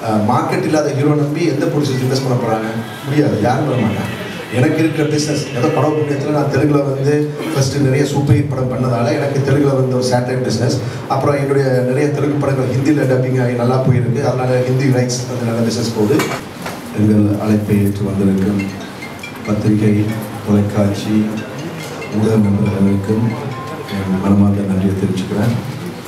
Market இல்லாத hero நம்பி எந்த ப்ரொடியூசர்ஸ் இன்வெஸ்ட் பண்ண போகிறாங்க முடியாது யாரும் பண்ண மாட்டாங்க எனக்கு இருக்கிற பிஸ்னஸ் ஏதோ படம் புண்ணியத்தில் நான் தெலுங்கில் வந்து ஃபஸ்ட்டு நிறைய சூப்பர் ஹிட் படம் பண்ணதால எனக்கு தெலுங்கில் வந்து ஒரு சேட்டலைட் பிஸ்னஸ் அப்புறம் என்னுடைய நிறைய தெலுங்கு படங்கள் ஹிந்தியில் டப்பிங் ஆகி நல்லா போயிருக்கு அதனால் ஹிந்தி ரைட்ஸ் வந்து நல்ல பிஸ்னஸ் போகுது எங்கள் அழைப்பை ஏற்று வந்திருக்கும் பத்திரிகை தொலைக்காட்சி ஊடக நண்பர்களுக்கும் என் மனமார்ந்த நன்றியை தெரிவிச்சுக்கிறேன்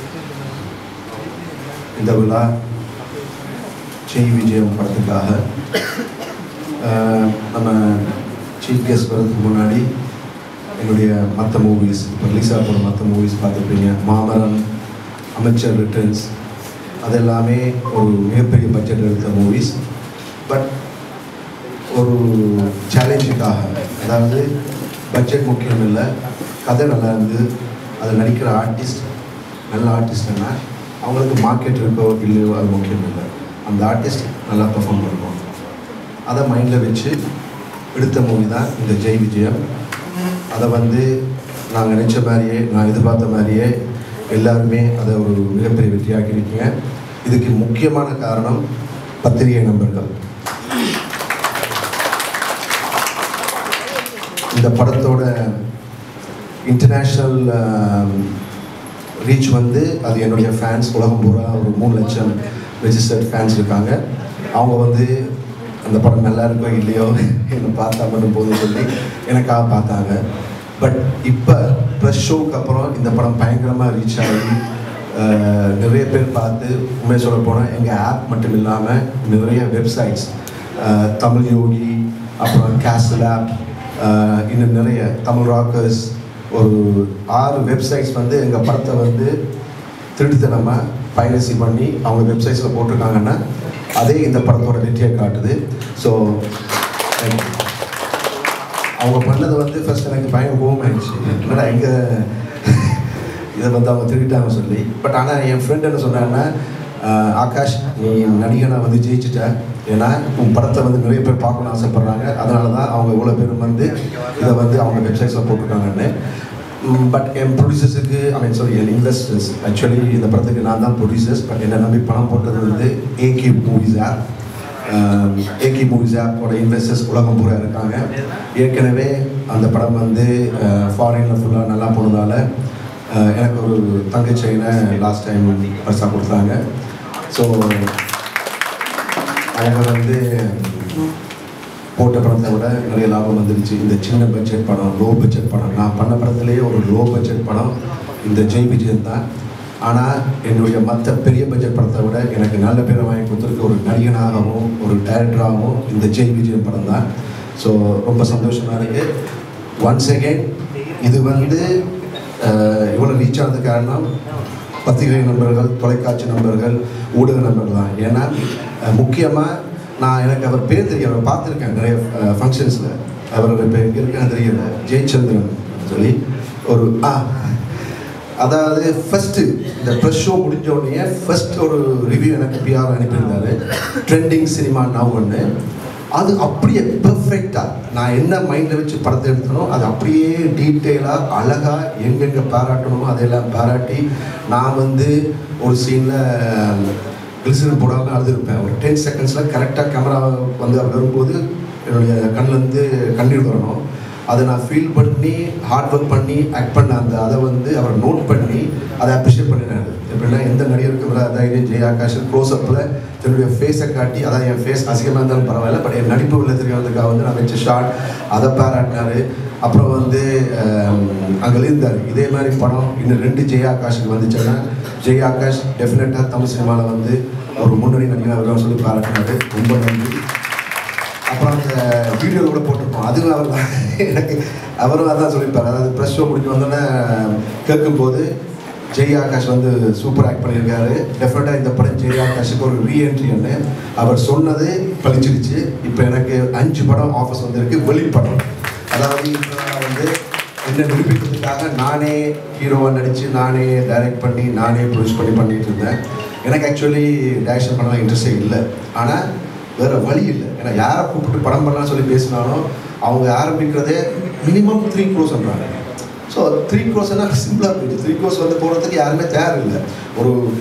இந்த விழா செய் விஜயம் படத்துக்காக ஆஹ், நம்ம சீஃப் கெஸ்ட் வரதுக்கு முன்னாடி என்னுடைய மற்ற மூவிஸ் இப்போ ரிலீஸ் ஆக போகிற மற்ற மூவிஸ் பார்த்துருப்பீங்க மாமரம் அமைச்சர் ரிட்டர்ன்ஸ் அது எல்லாமே ஒரு மிகப்பெரிய பட்ஜெட் எடுத்த மூவிஸ் பட் ஒரு சேலஞ்சுக்காக அதாவது பட்ஜெட் முக்கியம் இல்லை கதை நல்லா இருந்து அதில் நடிக்கிற ஆர்டிஸ்ட் நல்ல ஆர்டிஸ்ட்னா அவங்களுக்கு மார்க்கெட் இருக்கோ இல்லையோ அது முக்கியம் இல்லை அந்த ஆர்டிஸ்ட் நல்லா பெர்ஃபார்ம் பண்ணுவோம் அதை மைண்டில் வச்சு எடுத்த மூவி தான் இந்த ஜெய் விஜயம் அதை வந்து நான் நினச்ச மாதிரியே நான் எதிர்பார்த்த மாதிரியே எல்லாருமே அதை ஒரு மிகப்பெரிய வெற்றியாக்கி இருக்கீங்க இதுக்கு முக்கியமான காரணம் பத்திரிகை நண்பர்கள் இந்த படத்தோட இன்டர்நேஷ்னல் ரீச் வந்து அது என்னுடைய ஃபேன்ஸ் உலகம் பூரா ஒரு மூணு லட்சம் ரெஜிஸ்டர்ட் ஃபேன்ஸ் இருக்காங்க அவங்க வந்து அந்த படம் நல்லா இருக்கோ இல்லையோ என்னை பார்த்தா மட்டும் போதும் சொல்லி எனக்காக பார்த்தாங்க பட் இப்போ ப்ளஸ் ஷோவுக்கு அப்புறம் இந்த படம் பயங்கரமாக ரீச் ஆகி அஹ், நிறைய பேர் பார்த்து உண்மையை சொல்ல போனால் எங்கள் ஆப் மட்டும் இல்லாமல் நிறைய வெப்சைட்ஸ் தமிழ் யோகி அப்புறம் கேசல் ஆப் இன்னும் நிறைய தமிழ் ராக்கர்ஸ் ஒரு ஆறு வெப்சைட்ஸ் வந்து எங்கள் படத்தை வந்து திருட்டுத்தனமாக பைரசி பண்ணி அவங்க வெப்சைட்ஸில் போட்டிருக்காங்கன்னா அதே இந்த படத்தோட வெற்றியை காட்டுது ஸோ அவங்க பண்ணது வந்து ஃபர்ஸ்ட் எனக்கு பயங்கர கோவம் ஆயிடுச்சு என்னடா எங்கே இதை வந்து அவங்க திருட்டாங்க சொல்லி பட் ஆனால் என் ஃப்ரெண்ட் என்ன சொன்னாங்கன்னா "ஆஹ், ஆகாஷ் நீ நடிகனை வந்து ஜெயிச்சிட்ட ஏன்னா உன் படத்தை வந்து நிறைய பேர் பார்க்கணும்னு ஆசைப்பட்றாங்க அதனால தான் அவங்க இவ்வளோ பேரும் வந்து இதை வந்து அவங்க வெப்சைட்ஸில் போட்டிருக்காங்கன்னு பட் என் ப்ரொடியூசர்ஸுக்கு ஐ மீன் சாரி என் இன்வெஸ்டர்ஸ் ஆக்சுவலி இந்த படத்துக்கு நான் தான் ப்ரொடியூசர்ஸ் பட் என்னை நம்பி பணம் போட்டது வந்து AK movies app AK movies ஆப்போட இன்வெஸ்டர்ஸ் உலகம் பூரா இருக்காங்க ஏற்கனவே அந்த படம் வந்து ஃபாரினில் ஃபுல்லாக நல்லா போனதால அஹ், எனக்கு ஒரு தங்க செயினை லாஸ்ட் டைம் பரிசாக கொடுத்தாங்க ஸோ அவங்க வந்து போட்ட படத்தை விட நிறைய லாபம் வந்துருச்சு இந்த சின்ன பட்ஜெட் படம் லோ பட்ஜெட் படம் நான் பண்ண படத்துலேயே ஒரு லோ பட்ஜெட் படம் இந்த ஜெய் விஜயன் தான் ஆனால் என்னுடைய மற்ற பெரிய பட்ஜெட் படத்தை விட எனக்கு நல்ல பேரை வாங்கி கொடுத்துருக்க ஒரு நடிகனாகவும் ஒரு டைரக்டராகவும் இந்த ஜெய் விஜயன் படம் தான் ஸோ ரொம்ப சந்தோஷமாக இருக்கு ஒன்ஸ் அகெயின் இது வந்து அஹ், இவ்வளோ ரீச் ஆனது காரணம் பத்திரிகை நண்பர்கள் தொலைக்காட்சி நண்பர்கள் ஊடக நண்பர்கள் தான் ஏன்னா முக்கியமாக நான் எனக்கு அவர் பேர் தெரியும் அவரை பார்த்துருக்கேன் நிறைய ஃபங்க்ஷன்ஸில் அவர் இப்போ எங்கே இருக்கான்னு தெரியல ஜெயச்சந்திரன் சொல்லி ஒரு ஆ அதாவது ஃபஸ்ட்டு இந்த ப்ரெஸ் ஷோ முடிஞ்ச உடனே ஃபர்ஸ்ட் ஒரு ரிவ்யூ எனக்கு பிஆர் அனுப்பியிருந்தாரு ட்ரெண்டிங் சினிமா நவ் ஒன்று அது அப்படியே பெர்ஃபெக்டாக நான் என்ன மைண்டில் வச்சு படத்தை எடுத்தனோ அது அப்படியே டீட்டெயிலாக அழகாக எங்கெங்கே பாராட்டணுமோ அதையெல்லாம் பாராட்டி நான் வந்து ஒரு சீனில் கிளிசரின் போடாமல் அழுதுருப்பேன் ஒரு டென் செகண்ட்ஸில் கரெக்டாக கேமரா வந்து அவர் வரும்போது என்னுடைய கண்ணிலேருந்து கண்ணீர் வரணும் அதை நான் ஃபீல் பண்ணி ஹார்ட் ஒர்க் பண்ணி ஆக்ட் பண்ண அந்த அதை வந்து அவர் நோட் பண்ணி அதை அப்ரிஷியேட் பண்ணினாரு எப்படின்னா எந்த நடிகருக்கு வர தைரியம் ஜெய் ஆகாஷ் க்ளோஸ் அப்பில் தன்னுடைய ஃபேஸை காட்டி அதான் என் ஃபேஸ் அசிங்கமாக இருந்தாலும் பரவாயில்ல பட் என் நடிப்பு உள்ள தெரியறதுக்காக வந்து நான் வச்ச ஷார்ட் அதை பாராட்டினாரு அப்புறம் வந்து அங்கே இருந்தார் இதே மாதிரி படம் இன்னும் ரெண்டு ஜெய் ஆகாஷுக்கு வந்துச்சுன்னா ஜெய் ஆகாஷ் டெஃபினட்டாக தமிழ் சினிமாவில் வந்து ஒரு முன்னணி நடிகராக வருவான்னு சொல்லி பாராட்டினாரு ரொம்ப நன்றி அப்புறம் அந்த வீடியோ கூட போட்டிருப்போம் அதுவும் அவர் தான் எனக்கு அவரும் அதான் சொல்லியிருப்பார் அதாவது ப்ரெஸ் ஷோ முடிஞ்சு வந்தோடனே கேட்கும்போது ஜெய் ஆகாஷ் வந்து சூப்பர் ஆக்ட் பண்ணியிருக்காரு டெஃபினட்டாக இந்த படம் ஜெய் ஆகாஷுக்கு ஒரு ரீஎன்ட்ரின்னு அவர் சொன்னது பழிச்சிருச்சு இப்போ எனக்கு அஞ்சு படம் ஆஃபர்ஸ் வந்திருக்கு வெளிப்படம் அதாவது இப்போ நான் வந்து என்ன நிரூபிக்கிறதுக்காக நானே ஹீரோவாக நடித்து நானே டைரக்ட் பண்ணி நானே ப்ரொடியூஸ் பண்ணி பண்ணிட்டு இருந்தேன் எனக்கு ஆக்சுவலி டைரக்ஷன் பண்ணலாம் இன்ட்ரெஸ்டே இல்லை ஆனால் வேற வழி இல்லை ஏன்னா யாரை கூப்பிட்டு படம் பண்ணலாம்னு சொல்லி பேசினாலும் அவங்க ஆரம்பிக்கிறதே மினிமம் த்ரீ க்ரோஸ்ன்றாங்க ஸோ த்ரீ க்ரோஸ்னா சிம்பிளாக போயிடுச்சு த்ரீ க்ரோஸ் வந்து போகிறதுக்கு யாருமே தயார் இல்லை ஒரு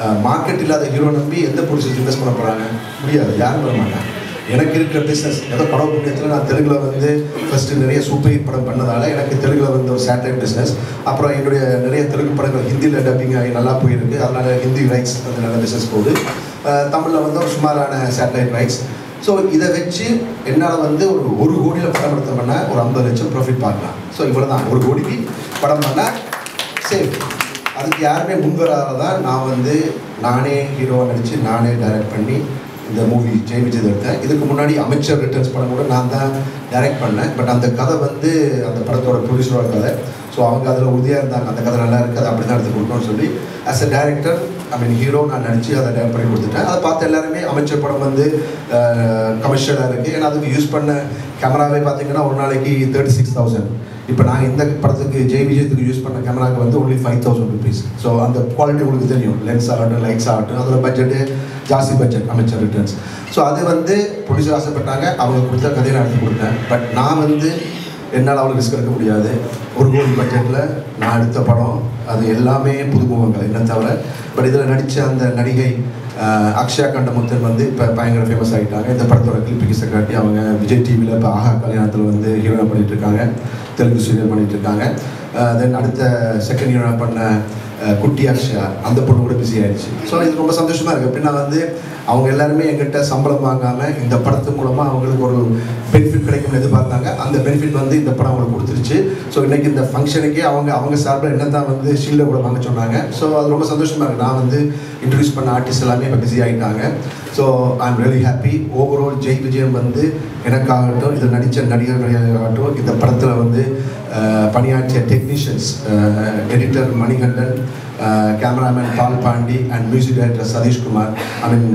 மார்க்கெட் இல்லாத ஹீரோ நம்பி எந்த ப்ரொடியூசர்ஸ் இன்வெஸ்ட் பண்ண போகிறாங்க முடியாது யாரும் பண்ண மாட்டாங்க எனக்கு இருக்கிற பிஸ்னஸ் ஏதோ கடவுள் புண்ணியத்தில் நான் தெலுங்கில் வந்து ஃபஸ்ட்டு நிறைய சூப்பர் ஹிட் படம் பண்ணதால எனக்கு தெலுங்கில் வந்து ஒரு சேட்டலைட் பிஸ்னஸ் அப்புறம் என்னுடைய நிறைய தெலுங்கு படங்கள் ஹிந்தியில் டப்பிங் ஆகி நல்லா போயிருக்கு அதனால் ஹிந்தி ரைட்ஸ் வந்து நல்ல பிஸ்னஸ் போகுது தமிழில் வந்து ஒரு சுமாரான சேட்டலைட் ரைட்ஸ் ஸோ இதை வச்சு என்னால் வந்து ஒரு ஒரு கோடியில் படம் எடுத்த பண்ணால் ஒரு ஐம்பது லட்சம் ப்ராஃபிட் பார்க்கலாம் ஸோ இவ்வளோ தான் ஒரு கோடிக்கு படம் பண்ணால் சேஃப் அதுக்கு யாருமே முன்வராத தான் நான் வந்து நானே ஹீரோவாக நடித்து நானே டைரக்ட் பண்ணி இந்த மூவி ஜெய் விஜய் எடுத்தேன் இதுக்கு முன்னாடி அமைச்சர் ரிட்டர்ன்ஸ் படம் கூட நான் தான் டைரக்ட் பண்ணேன் பட் அந்த கதை வந்து அந்த படத்தோட ப்ரொடியூசரோட கதை ஸோ அவங்க அதில் உறுதியாக இருந்தாங்க அந்த கதை நல்லா இருக்குது அதை அப்படி தான் எடுத்து கொடுக்கணும்னு சொல்லி as a director I mean hero நான் நடித்து அதை டைரக்ட் பண்ணி கொடுத்துட்டேன் அதை பார்த்து எல்லாருமே அமைச்சர் படம் வந்து கமர்ஷியலாக இருக்குது ஏன்னா அதுக்கு யூஸ் பண்ண கேமராவே பார்த்தீங்கன்னா ஒரு நாளைக்கு தேர்ட்டி சிக்ஸ் தௌசண்ட் இப்போ நான் இந்த படத்துக்கு ஜெய் விஜயத்துக்கு யூஸ் பண்ண கேமராக்கு வந்து only five thousand rupees so அந்த குவாலிட்டி உங்களுக்கு தெரியும் லென்ஸ் ஆகட்டும் லைட்ஸ் ஆகட்டும் அதில் பட்ஜெட்டு ஜாஸ்தி பட்ஜெட் அமைச்சர் ரிட்டர்ன்ஸ் ஸோ அது வந்து ப்ரொடியூசர் ஆசைப்பட்டாங்க அவங்க கொடுத்த கதையை நான் எடுத்து கொடுத்தேன் பட் நான் வந்து என்னால் அவ்வளோ ரிஸ்க் எடுக்க முடியாது ஒரு கோடி பட்ஜெட்டில் நான் எடுத்த படம் அது எல்லாமே புதுமுகங்கள் என்ன தவிர பட் இதில் நடித்த அந்த நடிகை ஆஹ், அக்ஷயா கண்டமுத்தன் வந்து இப்போ பயங்கர ஃபேமஸ் ஆகிட்டாங்க இந்த படத்தோட கிளிப்பிக்கு செக்ரட்டரி அவங்க விஜய் டிவியில் இப்போ ஆஹா கல்யாணத்தில் வந்து ஹீரோயின் பண்ணிட்டு இருக்காங்க தெலுங்கு சீரியல் பண்ணிட்டு இருக்காங்க தென் அடுத்த செகண்ட் ஹீரோயின் பண்ண ஆஹ், குட்டி அக்ஷயா அந்த பொண்ணு கூட பிஸி ஆயிடுச்சு ஸோ இது ரொம்ப சந்தோஷமாக இருக்குது எப்படின்னா வந்து அவங்க எல்லாருமே எங்கிட்ட சம்பளம் வாங்காமல் இந்த படத்து மூலமாக அவங்களுக்கு ஒரு பெனிஃபிட் கிடைக்கும்னு எதிர்பார்த்தாங்க அந்த பெனிஃபிட் வந்து இந்த படம் அவங்களுக்கு கொடுத்துருச்சு ஸோ இன்னைக்கு இந்த ஃபங்க்ஷனுக்கே அவங்க அவங்க சார்பில் என்ன தான் வந்து ஷீல்டை கூட வாங்க சொன்னாங்க ஸோ அது ரொம்ப சந்தோஷமாக இருக்குது நான் வந்து இன்ட்ரடியூஸ் பண்ண ஆர்டிஸ்ட் எல்லாமே இப்போ பிஸி ஆகிட்டாங்க so I am really happy overall Jai விஜயம் வந்து எனக்காகட்டும் இதில் நடித்த நடிகர்களாகட்டும் இந்த படத்தில் வந்து அஹ், பணியாற்றிய technicians editor Manikandan cameraman Paul Pandi and music director Sathishkumar I mean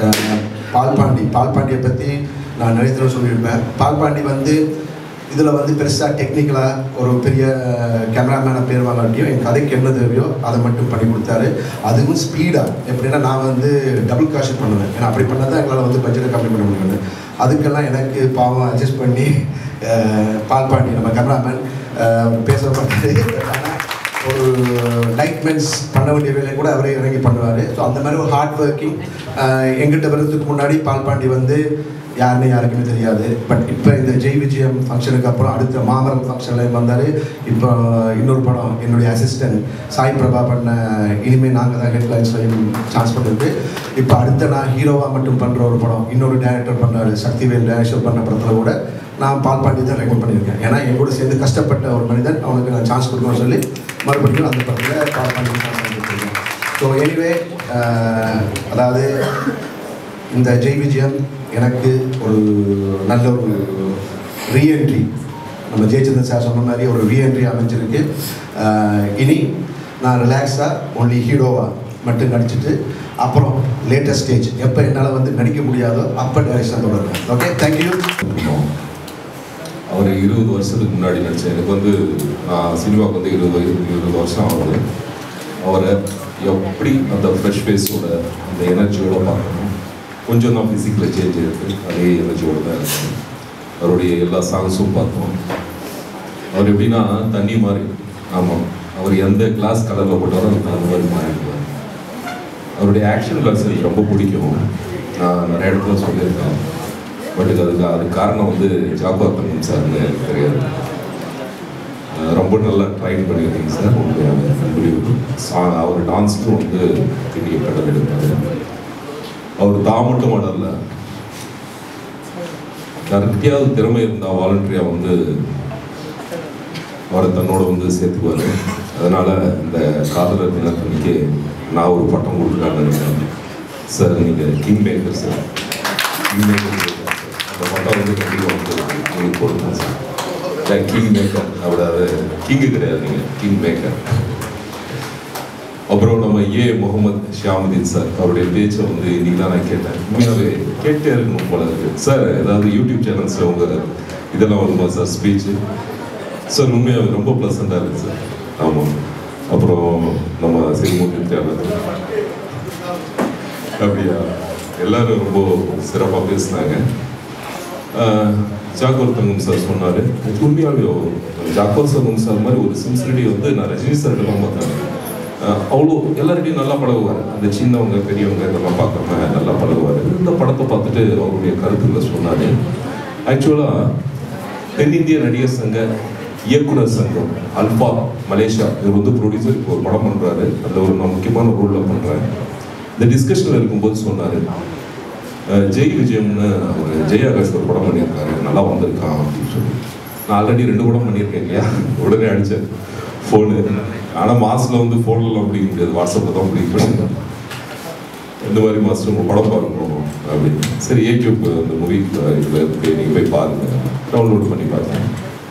Paul Pandi Paul பாண்டியை பற்றி நான் நிறைய தடவை சொல்லியிருப்பேன் பால் பாண்டி வந்து இதில் வந்து பெருசாக டெக்னிக்கலாக ஒரு பெரிய கேமராமேனை பேர் வாங்காட்டியும் என் கதைக்கு என்ன தேவையோ அதை மட்டும் பண்ணி கொடுத்தாரு அதுவும் ஸ்பீடாக எப்படின்னா நான் வந்து டபுள் காஷன் பண்ணுவேன் ஏன்னா அப்படி பண்ணால் தான் எங்களால் வந்து பட்ஜெட்டை கம்மி பண்ண முடியும் அதுக்கெல்லாம் எனக்கு பாவம் அட்ஜஸ்ட் பண்ணி அஹ், பால் பாண்டி நம்ம கேமராமேன் பேச மாட்டாரு ஆனால் ஒரு லைட்மென்ஸ் பண்ண வேண்டிய வேலையை கூட அவரே இறங்கி பண்ணுவார் ஸோ அந்த மாதிரி ஒரு ஹார்ட் ஒர்க்கிங் எங்கிட்ட வர்றதுக்கு முன்னாடி பால் பாண்டி வந்து யாருன்னு யாருக்குமே தெரியாது பட் இப்போ இந்த ஜெய் விஜயம் ஃபங்க்ஷனுக்கு அப்புறம் அடுத்த மாமரம் ஃபங்க்ஷனில் வந்தார் இப்போ இன்னொரு படம் என்னுடைய அசிஸ்டன்ட் சாய் பிரபா பண்ண இனிமேல் நாங்கள் தான் ஹெட்லைன்ஸ்லையும் சான்ஸ் பண்ணிருக்கு இப்போ அடுத்த நான் ஹீரோவாக மட்டும் பண்ணுற ஒரு படம் இன்னொரு டேரக்டர் பண்ணார் சக்திவேல் டேரக்டர் பண்ண படத்தில் கூட நான் பால் பாண்டி தான் ரெக்கமெண்ட் பண்ணியிருக்கேன் ஏன்னா என் கூட சேர்ந்து கஷ்டப்பட்ட ஒரு மனிதன் அவனுக்கு நான் சான்ஸ் கொடுக்கணும்னு சொல்லி மறுபடியும் அந்த படத்தில் பால் பாண்டி சான்ஸ் பண்ணியிருக்கேன் ஸோ எனிவே அதாவது இந்த ஜெய் விஜயம் எனக்கு ஒரு நல்ல ஒரு ரீஎன்ட்ரி நம்ம ஜெயச்சந்திரன் சார் சொன்ன மாதிரி ஒரு ரீஎன்ட்ரி அமைஞ்சிருக்கு ஆஹ் இனி நான் ரிலாக்ஸாக ஒன்லி ஹீரோவாக மட்டும் நடிச்சிட்டு அப்புறம் லேட்டஸ்ட் ஸ்டேஜ் எப்போ என்னால் வந்து நடிக்க முடியாதோ அப்போ டைரக்ஷன் தொடருவேன் ஓகே தேங்க்யூ பிடிக்கும் அவர் இருபது வருஷத்துக்கு முன்னாடி நடித்தேன் எனக்கு வந்து நான் சினிமாவுக்கு வந்து இருபது வயசு இருபது வருஷம் ஆகுது அவரை எப்படி அந்த ஃப்ரெஷ் ஃபேஸோட அந்த எனர்ஜியோட பார்க்கணும் கொஞ்சம் தான் ஃபிசிக்கில் சேஞ்ச் இருக்குது அதே எனர்ஜியோட தான் இருக்கு அவருடைய எல்லா சாங்ஸும் பார்த்தோம் அவர் எப்படின்னா தண்ணி மாதிரி ஆமாம் அவர் எந்த கிளாஸ் கலரில் போட்டாலும் அதுக்கு அந்த மாதிரி மாறிடுவார் அவருடைய ஆக்ஷன் கிளாஸ் எனக்கு ரொம்ப பிடிக்கும் நான் நிறைய இடத்துல சொல்லியிருக்கேன் பட் அதுக்கு அதுக்கு காரணம் வந்து ஜாபா தங்கம் சார்னு எனக்கு தெரியாது அஹ் ரொம்ப நல்லா ட்ரைன் பண்ணியிருக்கீங்க சார் உங்களுடைய சா அவர் டான்ஸ்க்கும் வந்து பெரிய கடல் எடுப்பார் அவர் தான் மட்டும் ஆடல யாருக்கிட்டையாவது திறமை இருந்தால் வாலண்டரியாக வந்து அவரை தன்னோட வந்து சேர்த்துக்குவார் அதனால இந்த காதலர் தினத்தன்னைக்கு நான் ஒரு பட்டம் கொடுக்கலான்னு நினைக்கிறேன் சார் நீங்கள் king maker sir king maker அந்த பட்டம் வந்து கண்டிப்பாக வந்து உங்களுக்கு கொடுக்கணும் சார் கிங் மேக்கர் அதாவது கிங்கு கிடையாது நீங்கள் கிங் மேக்கர் அப்புறம் நம்ம ஏ முகமது ஷியாமுதீன் சார் அவருடைய பேச்சை வந்து இன்னைக்கு தான் நான் கேட்டேன் உண்மையாகவே கேட்டே இருக்கணும் போல இருக்கு சார் ஏதாவது யூடியூப் சேனல்ஸில் உங்க இதெல்லாம் வருமா சார் ஸ்பீச்சு சார் உண்மையாகவே ரொம்ப ப்ளசண்ட்டாக இருக்கு சார் ஆமாம் அப்புறம் நம்ம சிறுமுகி தேவர் அப்படியா எல்லாரும் ரொம்ப சிறப்பாக பேசினாங்க ஜாக்கோர் தங்கம் சார் சொன்னார் உண்மையாகவே ஜாக்கோர் தங்கம் சார் மாதிரி ஒரு சின்சிரிட்டி வந்து நான் ரஜினி சார்கிட்ட தான் பார்த்தேன் அஹ் அவ்வளோ எல்லார்கிட்டையும் நல்லா பழகுவார் அந்த சின்னவங்க பெரியவங்க இதெல்லாம் பார்க்காம நல்லா பழகுவார் இந்த படத்தை பார்த்துட்டு அவருடைய கருத்துக்களை சொன்னார் ஆக்சுவலாக தென்னிந்திய நடிகர் சங்க இயக்குனர் சங்கம் அல்பா மலேசியா இவர் வந்து ப்ரொடியூசர் இப்போ ஒரு படம் பண்ணுறாரு அதில் ஒரு நான் முக்கியமான ரோலில் பண்ணுறேன் இந்த டிஸ்கஷனில் இருக்கும்போது சொன்னார் ஜெய் விஜயம்னு ஒரு ஜெய் ஆகாஷ் ஒரு படம் பண்ணியிருக்காரு நல்லா வந்திருக்கான் அப்படின்னு சொல்லி நான் ஆல்ரெடி ரெண்டு படம் பண்ணியிருக்கேன் இல்லையா உடனே அடித்தேன் ஃபோனு ஆனால் மாசில் வந்து ஃபோன்லாம் பிடிக்க முடியாது வாட்ஸ்அப்பில் தான் பிடிக்க இந்த மாதிரி மாஸ்டர் உங்கள் படம் பாருங்க அப்படின்னு சரி யூடியூப் அந்த மூவி இதில் இருக்கு நீங்கள் போய் பாருங்க டவுன்லோட் பண்ணி பார்த்தேன்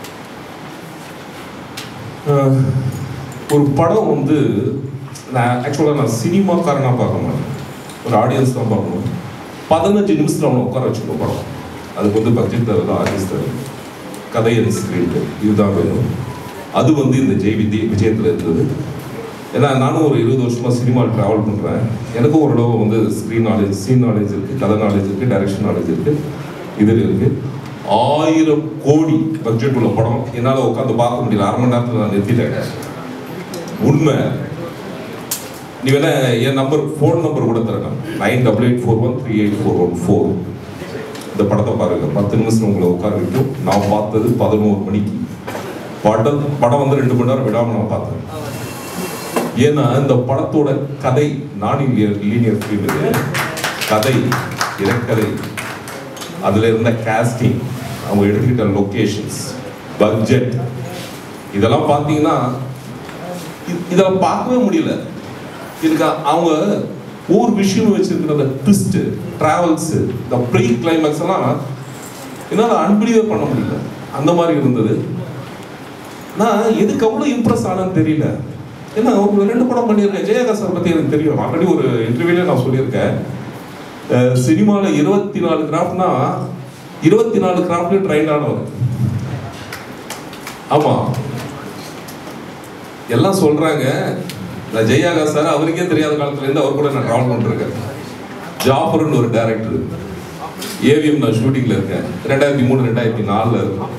ஆஹ், ஒரு படம் வந்து நான் ஆக்சுவலாக நான் சினிமாக்காரனாக பார்க்க மாட்டேன் ஒரு ஆடியன்ஸ் தான் பார்க்கணும் பதினஞ்சு நிமிஷத்தில் அவனை உட்கார வச்சுக்கணும் படம் அதுக்கு வந்து பட்ஜெட் தேவை ஆர்டிஸ்ட் தேவை கதை அண்ட் ஸ்கிரீன் இதுதான் வேணும் அது வந்து இந்த ஜெய் விஜய் விஜயத்தில் இருந்தது ஏன்னா நானும் ஒரு இருபது வருஷமாக சினிமாவில் ட்ராவல் பண்ணுறேன் எனக்கும் ஓரளவு வந்து ஸ்க்ரீன் நாலேஜ் சீன் நாலேஜ் இருக்குது கதை நாலேஜ் இருக்குது டைரக்ஷன் நாலேஜ் இருக்குது இதில் இருக்குது ஆயிரம் கோடி பட்ஜெட் உள்ள படம் என்னால் உட்காந்து பார்க்க முடியல அரை மணி நேரத்தில் நான் நிறுத்திட்டேன் உண்மை நீ வேணா என் நம்பர் ஃபோன் நம்பர் கூட தரேன் nine double eight four one three eight four one four இந்த படத்தை பாருங்க பத்து நிமிஷம் உங்களை உட்கார வைக்கும் நான் பார்த்தது பதினோரு மணிக்கு படம் படம் வந்து ரெண்டு மணி நேரம் விடாம நான் பார்த்தேன் ஏன்னா இந்த படத்தோட கதை நான் லீனியர் ஃபீல்டு கதை இறக்கதை அதுல இருந்த காஸ்டிங் அவங்க எடுத்துக்கிட்ட லொகேஷன்ஸ் பட்ஜெட் இதெல்லாம் பார்த்தீங்கன்னா இ- இதெல்லாம் பார்க்கவே முடியல இதுக்கு அவங்க ஒவ்வொரு விஷயம் வச்சிருக்கிற அந்த ட்விஸ்ட் டிராவல்ஸ் இந்த ப்ரீ கிளைமேக்ஸ் எல்லாம் என்னால் அன்பிலீவே பண்ண முடியல அந்த மாதிரி இருந்தது நான் எதுக்கு அவ்வளோ இம்ப்ரெஸ் ஆனேன்னு தெரியல ஏன்னா ஒரு ரெண்டு படம் பண்ணியிருக்கேன் ஜெயகாஸ் சார் பற்றி எனக்கு தெரியும் ஆல்ரெடி ஒரு இன்டர்வியூல நான் சொல்லியிருக்கேன் சினிமாவில் இருபத்தி நாலு கிராஃப்ட்னா இருபத்தி நாலு கிராஃப்ட்லேயும் ட்ரைன் ஆனவர் ஆமாம் எல்லாம் சொல்றாங்க நான் ஜெயாகா சார் அவருக்கே தெரியாத காலத்துல இருந்து அவர் கூட நான் ட்ராவல் பண்ணிருக்கேன் ஜாஃபர்னு ஒரு டைரக்டர் ஏவிஎம் நான் ஷூட்டிங்ல இருக்கேன் ரெண்டாயிரத்தி மூணு ரெண்டாயிரத்தி நாலுல இருக்கும்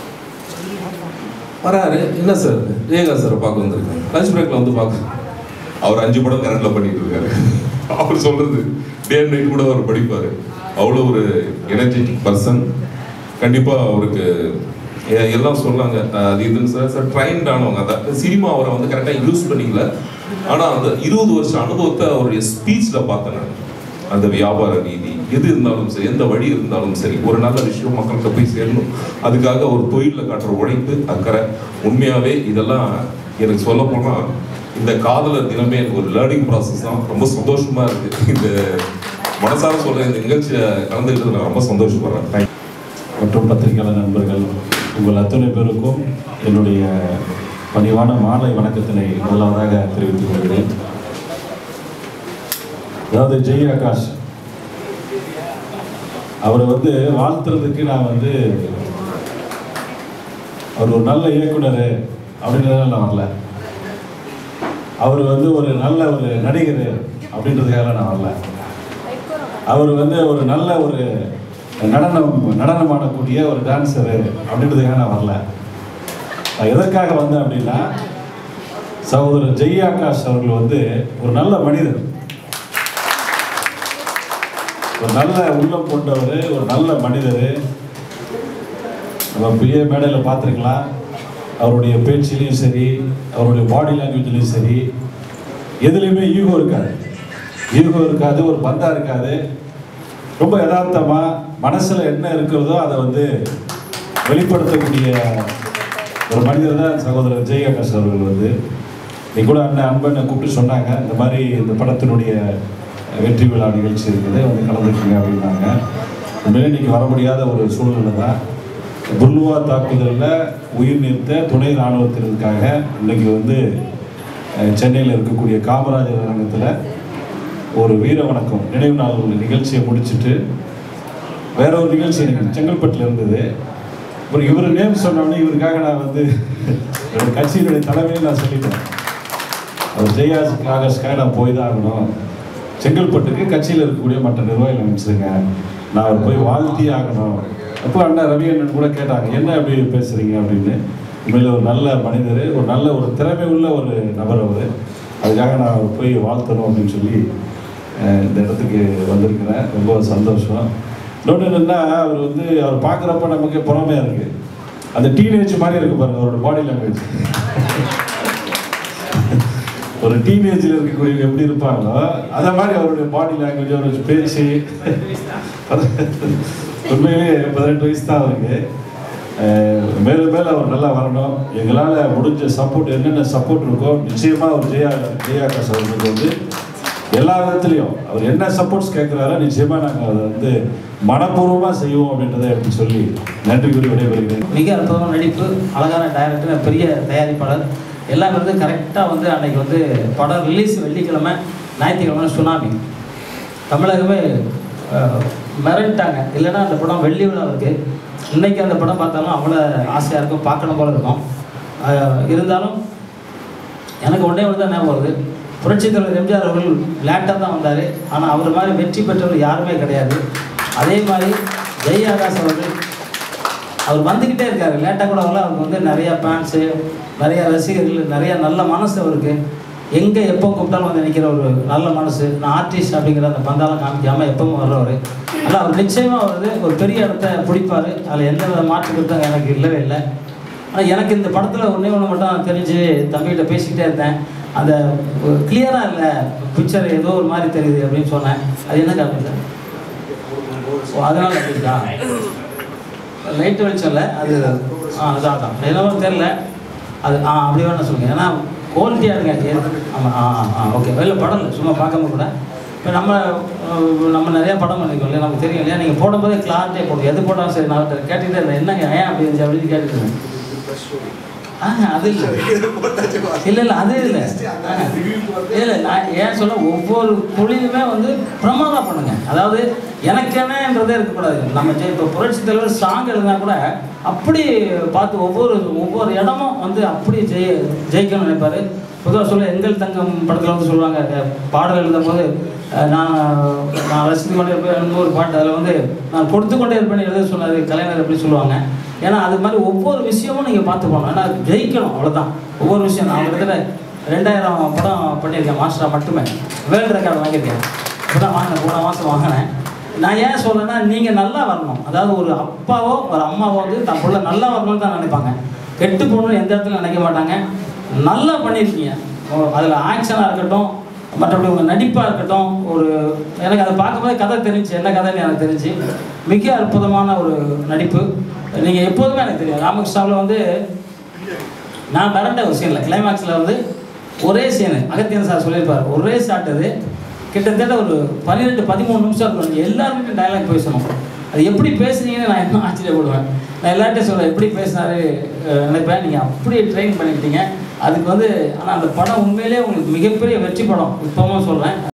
வராரு என்ன சார் ஜெயகா சார் பார்க்க வந்திருக்கேன் லஞ்ச் பிரேக்ல வந்து பார்க்க அவர் அஞ்சு படம் கரண்ட்ல பண்ணிட்டு இருக்காரு அவர் சொல்றது டே அண்ட் நைட் கூட அவர் படிப்பாரு அவ்வளோ ஒரு எனர்ஜெட்டிக் பர்சன் கண்டிப்பா அவருக்கு எ- எல்லாம் சொன்னாங்க அஹ் அது இதுன்னு சார் சார் ட்ரைன்ட் ஆனவங்க அந்த சினிமா அவரை வந்து கரெக்டாக யூஸ் பண்ணிக்கல ஆனால் அந்த இருபது வருஷம் அனுபவத்தை அவருடைய ஸ்பீச்சில் பார்த்தேன் நான். அந்த வியாபார நீதி எது இருந்தாலும் சரி எந்த வழி இருந்தாலும் சரி ஒரு நல்ல விஷயம் மக்கள்கிட்ட போய் சேரணும் அதுக்காக ஒரு தொழிலில் காட்டுற உழைப்பு அக்கறை உண்மையாகவே இதெல்லாம் எனக்கு சொல்ல போனால் இந்த காதலர் தினமே எனக்கு ஒரு லேர்னிங் ப்ராசஸ் தான் ரொம்ப சந்தோஷமா இருக்கு இந்த மனசார சொல்ற இந்த நிகழ்ச்சியை கலந்துக்கிட்டு நான் ரொம்ப சந்தோஷப்படுறேன் Thank you. மற்றும் பத்திரிகையாளர் நண்பர்கள் உங்கள் அத்தனை பேருக்கும் என்னுடைய பணிவான மாலை வணக்கத்தினை முதலாவதாக தெரிவித்துக் கொள்கிறேன் அதாவது ஜெய் ஆகாஷ் அவரை வந்து வாழ்த்துறதுக்கு நான் வந்து அவர் ஒரு நல்ல இயக்குனர் அப்படின்றதுனால நான் வரல அவர் வந்து ஒரு நல்ல ஒரு நடிகர் அப்படின்றதுக்காக நான் வரல அவர் வந்து ஒரு நல்ல ஒரு நடனம் நடனம் ஆடக்கூடிய ஒரு டான்ஸரு அப்படின்றதுக்காக நான் வரல நான் எதற்காக வந்தேன் அப்படின்னா சகோதரர் ஜெய் ஆகாஷ் அவர்கள் வந்து ஒரு நல்ல மனிதர் ஒரு நல்ல உள்ளம் கொண்டவர் ஒரு நல்ல மனிதர் நம்ம பெரிய மேடையில் பார்த்துருக்கலாம் அவருடைய பேச்சிலையும் சரி அவருடைய பாடி லாங்குவேஜ்லையும் சரி எதுலேயுமே ஈகோ இருக்காது ஈகோ இருக்காது ஒரு பந்தா இருக்காது ரொம்ப யதார்த்தமா மனசுல என்ன இருக்கிறதோ அதை வந்து வெளிப்படுத்தக்கூடிய ஒரு மனிதர் தான் சகோதரர் ஜெயகாஷ் அவர்கள் வந்து இன்னைக்கு கூட அண்ணன் அன்பனை கூப்பிட்டு சொன்னாங்க இந்த மாதிரி இந்த படத்தினுடைய வெற்றி விழா நிகழ்ச்சி இருக்குது வந்து கலந்துக்குங்க அப்படின்னாங்க உண்மையிலே இன்னைக்கு வர முடியாத ஒரு சூழ்நிலை தான் புல்வா தாக்குதலில் உயிர் நீத்த துணை இராணுவத்தினருக்காக இன்னைக்கு வந்து அஹ், சென்னையில் இருக்கக்கூடிய காமராஜர் அரங்கத்தில் ஒரு வீர வணக்கம் நினைவு நாள் நிகழ்ச்சியை முடிச்சுட்டு வேற ஒரு நிகழ்ச்சி எனக்கு செங்கல்பட்டில் இருந்தது அப்புறம் இவர் நேம் சொன்னோடனே இவருக்காக நான் வந்து என்னோட கட்சியினுடைய தலைமையை நான் சொல்லிட்டேன் அவர் ஜெயாஸ் ஆகாஷ்க்காக நான் போய் தான் ஆகணும் செங்கல்பட்டுக்கு கட்சியில் இருக்கக்கூடிய மற்ற நிர்வாகிகள் அனுப்பிச்சிருங்க நான் அவர் போய் வாழ்த்தியே ஆகணும் அப்போ அண்ணா ரவி அண்ணன் கூட கேட்டாங்க என்ன அப்படி பேசுறீங்க அப்படின்னு உண்மையில ஒரு நல்ல மனிதர் ஒரு நல்ல ஒரு திறமை உள்ள ஒரு நபர் அவர் அதுக்காக நான் போய் வாழ்த்தணும் அப்படின்னு சொல்லி அஹ், இந்த இடத்துக்கு வந்திருக்கிறேன் ரொம்ப சந்தோஷம் இன்னொன்று என்னென்னா அவர் வந்து அவர் பார்க்குறப்ப நமக்கு புறமையாக இருக்குது அந்த டீனேஜ் மாதிரி இருக்கு பாருங்க அவரோட பாடி லாங்குவேஜ் ஒரு டீனேஜில் இருக்கக்கூடிய எப்படி இருப்பாங்களோ அதை மாதிரி அவருடைய பாடி லாங்குவேஜ் அவருடைய பேச்சு உண்மையிலேயே பதினெட்டு வயசு தான் அவருக்கு அஹ் மேலும் மேலும் அவர் நல்லா வரணும் எங்களால் முடிஞ்ச சப்போர்ட் என்னென்ன சப்போர்ட் இருக்கோ நிச்சயமாக அவர் ஜெயா ஜெயாகாஷ் அவர்களுக்கு வந்து எல்லா விதத்துலையும் அவர் என்ன சப்போர்ட்ஸ் கேட்குறாரோ நிச்சயமாக நாங்கள் அதை வந்து மனப்பூர்வமாக செய்வோம் அப்படின்றத எடுத்து சொல்லி நன்றி கூறி விடைபெறுகிறேன் மிக அற்புதமான நடிப்பு அழகான டைரக்டர் பெரிய தயாரிப்பாளர் எல்லாம் வந்து கரெக்டாக வந்து அன்னைக்கு வந்து படம் ரிலீஸ் வெள்ளிக்கிழமை ஞாயிற்றுக்கிழமை சுனாமி தமிழகமே அஹ், மிரண்டாங்க இல்லைன்னா அந்த படம் வெள்ளி விழா இருக்கு இன்னைக்கு அந்த படம் பார்த்தாலும் அவ்வளோ ஆசையாக இருக்கும் பார்க்கணும் போல இருக்கும் அஹ், இருந்தாலும் எனக்கு ஒன்றே ஒன்று தான் ஞாபகம் வருது புரட்சித் தலைவர் எம்ஜிஆர் அவர்கள் லேட்டாக தான் வந்தார் ஆனால் அவர் மாதிரி வெற்றி பெற்றவர் யாருமே கிடையாது அதே மாதிரி ஜெய் ஆகாஷ் அவர்கள் அவர் வந்துக்கிட்டே இருக்காரு லேட்டாக கூட வரல அவருக்கு வந்து நிறைய ஃபேன்ஸு நிறைய ரசிகர்கள் நிறைய நல்ல மனசு அவருக்கு எங்கே எப்போ கூப்பிட்டாலும் வந்து நிற்கிற ஒரு நல்ல மனசு நான் ஆர்டிஸ்ட் அப்படிங்கிற அந்த பந்தாலம் காமிக்காமல் எப்பவும் வர்றவர் ஆனால் அவர் நிச்சயமாக வந்து ஒரு பெரிய இடத்த பிடிப்பார் அதில் எந்த வித மாற்று கருத்தும் எனக்கு இல்லவே இல்லை ஆனால் எனக்கு இந்த படத்தில் ஒன்றே ஒன்று மட்டும் தெரிஞ்சு தம்பிகிட்ட பேசிக்கிட்டே இருந்தேன் அந்த கிளியராக இல்லை பிக்சர் ஏதோ ஒரு மாதிரி தெரியுது அப்படின்னு சொன்னேன் அது என்ன காரணம் சார் ஓ அதனால அப்படி இருக்கா லைட் வெளிச்சம் இல்லை அது ஆ அதான் அதான் என்னவோ தெரில அது ஆ அப்படி வேணா சொல்லுங்கள் ஏன்னா குவாலிட்டியாக இருங்க ஆமாம் ஆ ஆ ஆ ஓகே வெளில படம் இல்லை சும்மா பார்க்காம கூட இப்போ நம்ம அஹ், நம்ம நிறையா படம் பண்ணிருக்கோம் இல்லையா நமக்கு தெரியும் இல்லையா நீங்கள் போடும்போதே கிளாரிட்டியாக போடுங்க எது போட்டாலும் சரி நான் அவர்கிட்ட கேட்டுகிட்டே இருந்தேன் என்னங்க ஏன் அப்படி இருந்துச்சு அப்படின்னு கேட்டுட்டு இருந்தேன் ஆ அது இல்லை இல்லை இல்லை அது இல்லை இல்லை நான் ஏன் சொல்ல ஒவ்வொரு தொழிலுமே வந்து பிரமாதம் பண்ணுங்க அதாவது எனக்கென்னன்றதே இருக்கக்கூடாது நம்ம ஜெய் இப்போ புரட்சி தலைவர் சாங் எழுதினா கூட அப்படி பார்த்து ஒவ்வொரு ஒவ்வொரு இடமும் வந்து அப்படி ஜெய ஜெயிக்கணும்னு நினைப்பாரு பொதுவாக சொல்ல எங்கள் தங்கம் படத்தில் வந்து சொல்லுவாங்க அஹ், பாடல் எழுதும் போது அஹ், நான் நான் ரசித்து கொண்டே இருப்பேன் ஒரு பாட்டு அதில் வந்து நான் கொடுத்து கொண்டே இருப்பேன் எழுத சொன்னார் கலைஞர் அப்படி சொல்லுவாங்க ஏன்னா அது மாதிரி ஒவ்வொரு விஷயமும் நீங்கள் பார்த்து போகணும் ஏன்னா ஜெயிக்கணும் அவ்வளோதான் ஒவ்வொரு விஷயம் நான் கிட்டத்தட்ட ரெண்டாயிரம் படம் பண்ணியிருக்கேன் மாஸ்டராக மட்டுமே வேர்ல்டு ரெக்கார்டு வாங்கியிருக்கேன் இப்போ தான் வாங்கினேன் போன மாதம் வாங்கினேன் நான் ஏன் சொல்றேன்னா நீங்கள் நல்லா வரணும் அதாவது ஒரு அப்பாவோ ஒரு அம்மாவோ வந்து தன் பிள்ளை நல்லா வரணும்னு தான் நினைப்பாங்க கெட்டு போகணும்னு எந்த இடத்துல நினைக்க மாட்டாங்க நல்லா பண்ணியிருக்கீங்க அதில் ஆக்ஷனாக இருக்கட்டும் மற்றபடி உங்கள் நடிப்பாக இருக்கட்டும் ஒரு எனக்கு அதை பார்க்கும்போது கதை தெரிஞ்சு என்ன கதைன்னு எனக்கு தெரிஞ்சு மிக அற்புதமான ஒரு நடிப்பு நீங்கள் எப்போதுமே எனக்கு தெரியும் ராமகிருஷ்ணாவில் வந்து நான் மிரண்ட ஒரு சீனில் கிளைமாக்ஸில் வந்து ஒரே சீனு அகத்தியன் சார் சொல்லியிருப்பார் ஒரே ஷாட் அது கிட்டத்தட்ட ஒரு பன்னிரெண்டு பதிமூணு நிமிஷம் இருக்கும் நீங்கள் எல்லாருமே டைலாக் பேசணும் அது எப்படி பேசுனீங்கன்னு நான் இன்னும் ஆச்சரியப்படுவேன் நான் எல்லார்ட்டையும் சொல்லுவேன் எப்படி பேசினாரு அஹ், நினைப்பேன் நீங்கள் அப்படியே ட்ரெயின் பண்ணிக்கிட்டீங்க அதுக்கு வந்து ஆனால் அந்த படம் உண்மையிலேயே உங்களுக்கு மிகப்பெரிய வெற்றி படம் இப்பவும் சொல்கிறேன்